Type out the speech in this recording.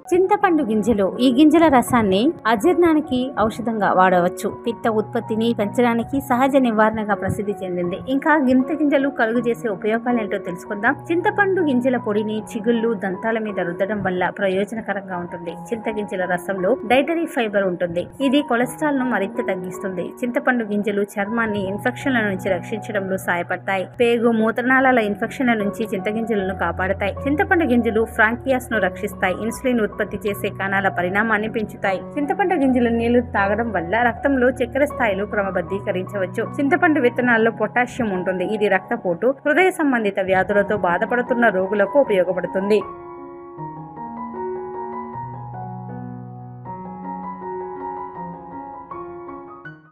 చింతపండు గింజలు ఈ గింజల రసాన్ని అజీర్ణానికి ఔషధంగా వాడవచ్చు పిత్త ఉత్పత్తిని పెంచడానికి సహజ నివారణగా ప్రసిద్ధి చెందింది ఇంకా గింత గింజలు కలుగు చేసే ఉపయోగాలు ఏంటో తెలుసుకుందాం చింతపండు గింజల పొడిని చిగుళ్ళు దంతాల మీద రుద్దడం వల్ల ప్రయోజనకరంగా ఉంటుంది చింత గింజల రసంలో డైటరీ ఫైబర్ ఉంటుంది ఇది కొలెస్ట్రాల్ ను మరింత తగ్గిస్తుంది చింతపండు గింజలు చర్మాన్ని ఇన్ఫెక్షన్ల నుంచి రక్షించడంలో సహాయపడతాయి పేగు మూత్రనాళాల ఇన్ఫెక్షన్ల నుంచి చింతగింజలను కాపాడతాయి చింతపండు గింజలు ఫ్రాంకియాస్ ను రక్షిస్తాయి ఇన్సులిన్ ఉత్పత్తి చేసే కణాల పరిణామాన్ని పెంచుతాయి చింతపండు గింజల నీళ్లు తాగడం వల్ల రక్తంలో చక్కెర స్థాయిలు క్రమబద్ధీకరించవచ్చు చింతపండు విత్తనాల్లో పొటాషియం ఉంటుంది ఇది రక్తపోటు హృదయ సంబంధిత వ్యాధులతో బాధపడుతున్న రోగులకు ఉపయోగపడుతుంది